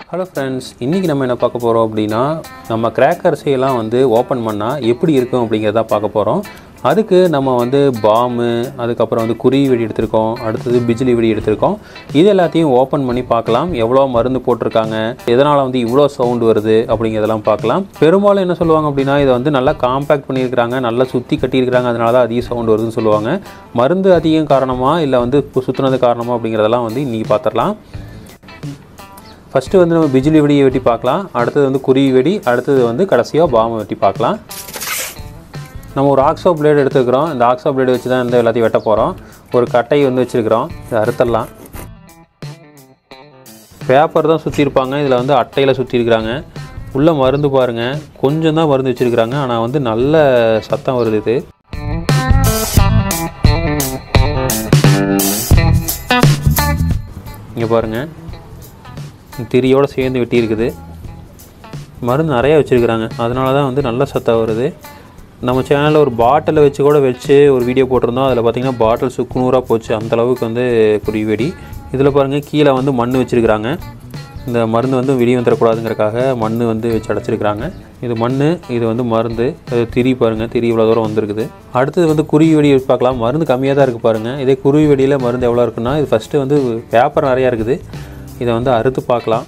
hello friends இன்றைக்கி நம்ம என்ன பார்க்க போகிறோம் அப்படின்னா நம்ம கிராக்கர்ஸையெல்லாம் வந்து ஓப்பன் பண்ணால் எப்படி இருக்கும் அப்படிங்கிறத பார்க்க போகிறோம் அதுக்கு நம்ம வந்து பாமு அதுக்கப்புறம் வந்து குருவி வெடி எடுத்திருக்கோம் அடுத்தது பிஜிலி வெடி எடுத்திருக்கோம் இது எல்லாத்தையும் ஓப்பன் பண்ணி பார்க்கலாம் எவ்வளோ மருந்து போட்டிருக்காங்க எதனால் வந்து இவ்வளோ சவுண்டு வருது அப்படிங்கிறதெல்லாம் பார்க்கலாம் பெரும்பாலும் என்ன சொல்லுவாங்க அப்படின்னா இதை வந்து நல்லா காம்பேக்ட் பண்ணியிருக்கிறாங்க நல்லா சுற்றி கட்டியிருக்கிறாங்க அதனால தான் அதிக சவுண்டு வருதுன்னு சொல்லுவாங்க மருந்து அதிகம் காரணமாக இல்லை வந்து சுற்றுனது காரணமா அப்படிங்கிறதெல்லாம் வந்து இன்றைக்கி பார்த்துடலாம் ஃபஸ்ட்டு வந்து நம்ம பிஜிலி வெடியை வெட்டி பார்க்கலாம் அடுத்தது வந்து குருவி வெடி அடுத்தது வந்து கடைசியாக பாம்பை வெட்டி பார்க்கலாம் நம்ம ஒரு ஆக்ஸோ பிளேடு எடுத்துக்கிறோம் இந்த ஆக்ஸோ பிளேடு வச்சு தான் இந்த எல்லாத்தையும் வெட்ட போகிறோம் ஒரு கட்டை வந்து வச்சுருக்கிறோம் இதை அறுத்தரலாம் பேப்பர் தான் சுற்றிருப்பாங்க இதில் வந்து அட்டையில் சுற்றிருக்கிறாங்க உள்ளே மருந்து பாருங்கள் கொஞ்சம் தான் மருந்து வச்சுருக்கிறாங்க ஆனால் வந்து நல்ல சத்தம் வருது இது இங்கே பாருங்கள் திரியோடு சேர்ந்து வெட்டி இருக்குது மருந்து நிறையா வச்சுருக்குறாங்க அதனால தான் வந்து நல்ல சத்தம் வருது நம்ம சேனலில் ஒரு பாட்டிலை வச்சு கூட வச்சு ஒரு வீடியோ போட்டிருந்தோம் அதில் பார்த்தீங்கன்னா பாட்டில் சுக்குநூறாக போச்சு அந்த அளவுக்கு வந்து குருவி வெடி இதில் பாருங்கள் கீழே வந்து மண் வச்சுருக்குறாங்க இந்த மருந்து வந்து வெளியே வந்துடக்கூடாதுங்கிறக்காக மண் வந்து வச்சு அடைச்சிருக்கிறாங்க இது மண் இது வந்து மருந்து அது திரி பாருங்கள் திரி இவ்வளோ தூரம் வந்திருக்குது அடுத்தது வந்து குருவி வெடி பார்க்கலாம் மருந்து கம்மியாக தான் இருக்குது பாருங்கள் இதே குருவி வெடியில் மருந்து எவ்வளோ இருக்குன்னா இது ஃபஸ்ட்டு வந்து பேப்பர் நிறையா இருக்குது இதை வந்து அறுத்து பார்க்கலாம்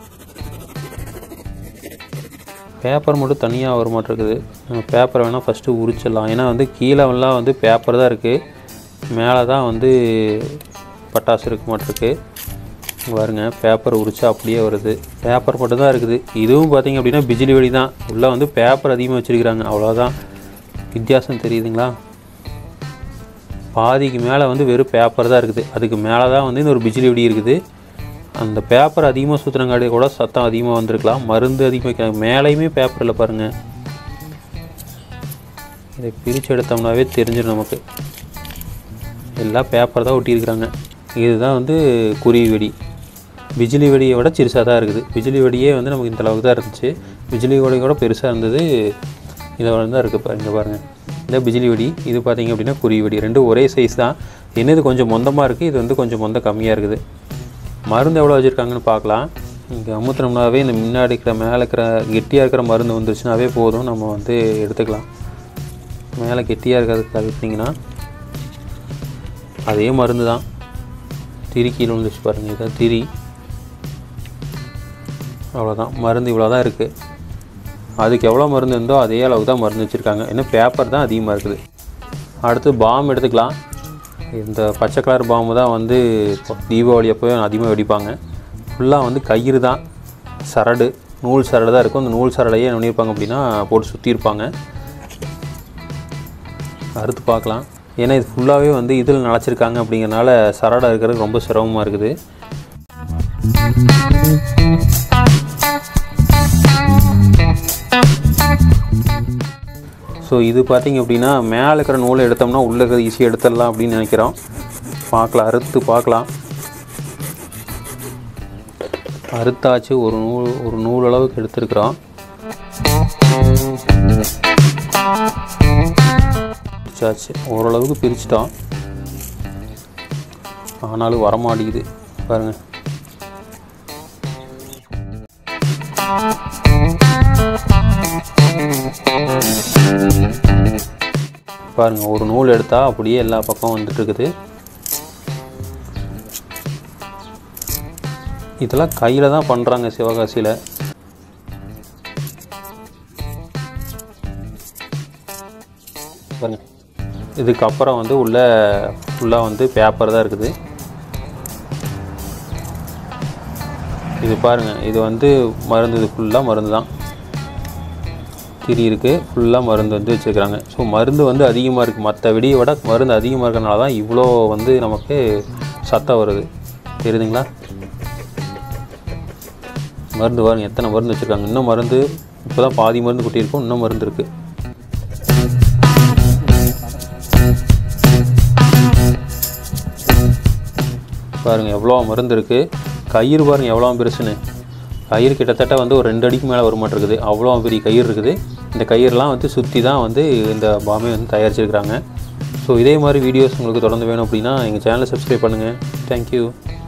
பேப்பர் மட்டும் தனியாக வர மாட்டிருக்குது நம்ம பேப்பரை வேணால் ஃபஸ்ட்டு உரிச்சிடலாம் ஏன்னா வந்து கீழெல்லாம் வந்து பேப்பர் தான் இருக்குது மேலே தான் வந்து பட்டாசு இருக்க மாட்டிருக்கு பாருங்க பேப்பர் உரிச்சா அப்படியே வருது பேப்பர் மட்டும் தான் இருக்குது இதுவும் பார்த்தீங்க அப்படின்னா பிஜிலி வெடி தான் உள்ளே வந்து பேப்பர் அதிகமாக வச்சுருக்கிறாங்க அவ்வளோதான் வித்தியாசம் தெரியுதுங்களா பாதிக்கு மேலே வந்து வெறும் பேப்பர் தான் இருக்குது அதுக்கு மேலே தான் வந்து இந்த ஒரு பிஜிலி வெடி இருக்குது அந்த பேப்பர் அதிகமாக சுற்றுனங்காடி கூட சத்தம் அதிகமாக வந்திருக்கலாம் மருந்து அதிகமாக மேலேயுமே பேப்பரில் பாருங்கள் இதை பிரித்து எடுத்தோம்னாவே தெரிஞ்சிடும் நமக்கு எல்லாம் பேப்பர் தான் ஒட்டியிருக்கிறாங்க இதுதான் வந்து குருவி வெடி பிஜிலி வெடியை விட சிறுசாக தான் இருக்குது பிஜிலி வெடியே வந்து நமக்கு இந்த அளவுக்கு தான் இருந்துச்சு பிஜிலி வெடியோட பெருசாக இருந்தது இதை தான் இருக்குது பாருங்க பாருங்கள் இந்த பிஜிலி வெடி இது பார்த்தீங்க அப்படின்னா குருவி வெடி ரெண்டும் ஒரே சைஸ் தான் என்ன இது கொஞ்சம் மொந்தமாக இருக்குது இது வந்து கொஞ்சம் மொந்த கம்மியாக இருக்குது மருந்து எவ்வளோ வச்சுருக்காங்கன்னு பார்க்கலாம் இங்கே அமுத்தினோம்னாவே இந்த முன்னாடி இருக்கிற மேலே இருக்கிற கெட்டியாக இருக்கிற மருந்து வந்துருச்சுனாவே போதும் நம்ம வந்து எடுத்துக்கலாம் மேலே கெட்டியாக இருக்கிறது அழுத்தினீங்கன்னா அதே மருந்து தான் திரி கீழே வந்துச்சு பாருங்கள் இதான் திரி அவ்வளோதான் மருந்து இவ்வளோ தான் இருக்குது அதுக்கு எவ்வளோ மருந்து இருந்தோ அதே அளவுக்கு தான் மருந்து வச்சுருக்காங்க இன்னும் பேப்பர் தான் அதிகமாக இருக்குது அடுத்து பாம் எடுத்துக்கலாம் இந்த பச்சை கலர் பாம்பு தான் வந்து தீபாவளி அப்போவே அதிகமாக வெடிப்பாங்க ஃபுல்லாக வந்து கயிறு தான் சரடு நூல் சரடு தான் இருக்கும் அந்த நூல் சரடையே என்ன பண்ணியிருப்பாங்க அப்படின்னா போட்டு சுற்றியிருப்பாங்க அறுத்து பார்க்கலாம் ஏன்னா இது ஃபுல்லாகவே வந்து இதில் நினச்சிருக்காங்க அப்படிங்கிறனால சரடை இருக்கிறது ரொம்ப சிரமமாக இருக்குது ஸோ இது பார்த்திங்க அப்படின்னா மேலே இருக்கிற நூலை எடுத்தோம்னா உள்ளே இருக்கிறது ஈஸியாக எடுத்துடலாம் அப்படின்னு நினைக்கிறோம் பார்க்கலாம் அறுத்து பார்க்கலாம் அறுத்தாச்சு ஒரு நூல் ஒரு நூல் அளவுக்கு எடுத்துருக்குறோம் பிரிச்சாச்சு ஓரளவுக்கு பிரிச்சிட்டோம் ஆனாலும் வரமாட்டேங்குது பாருங்கள் பாருங்க ஒரு நூல் எடுத்தால் அப்படியே எல்லா பக்கம் வந்துட்டு இருக்குது இதெல்லாம் கையில் தான் பண்ணுறாங்க சிவகாசியில் பாருங்க இதுக்கப்புறம் வந்து உள்ள ஃபுல்லாக வந்து பேப்பர் தான் இருக்குது இது பாருங்கள் இது வந்து மருந்து இது ஃபுல்லாக மருந்து தான் திரி இருக்குது ஃபுல்லாக மருந்து வந்து வச்சுருக்கிறாங்க ஸோ மருந்து வந்து அதிகமாக இருக்குது மற்ற வெடியை விட மருந்து அதிகமாக இருக்கிறனால தான் இவ்வளோ வந்து நமக்கு சத்தம் வருது தெரியுதுங்களா மருந்து பாருங்க எத்தனை மருந்து வச்சுருக்காங்க இன்னும் மருந்து இப்போ தான் பாதி மருந்து கொட்டியிருக்கோம் இன்னும் மருந்து இருக்குது பாருங்கள் எவ்வளோ மருந்து இருக்குது கயிறு பாருங்கள் எவ்வளோ பெருசுன்னு கயிறு கிட்டத்தட்ட வந்து ஒரு ரெண்டு அடிக்கு மேலே வருமாட்டிருக்குது அவ்வளோ பெரிய கயிறு இருக்குது இந்த கயிறுலாம் வந்து சுற்றி தான் வந்து இந்த பாமே வந்து தயாரிச்சிருக்கிறாங்க ஸோ இதே மாதிரி வீடியோஸ் உங்களுக்கு தொடர்ந்து வேணும் அப்படின்னா எங்கள் சேனலை சப்ஸ்கிரைப் பண்ணுங்கள் தேங்க்யூ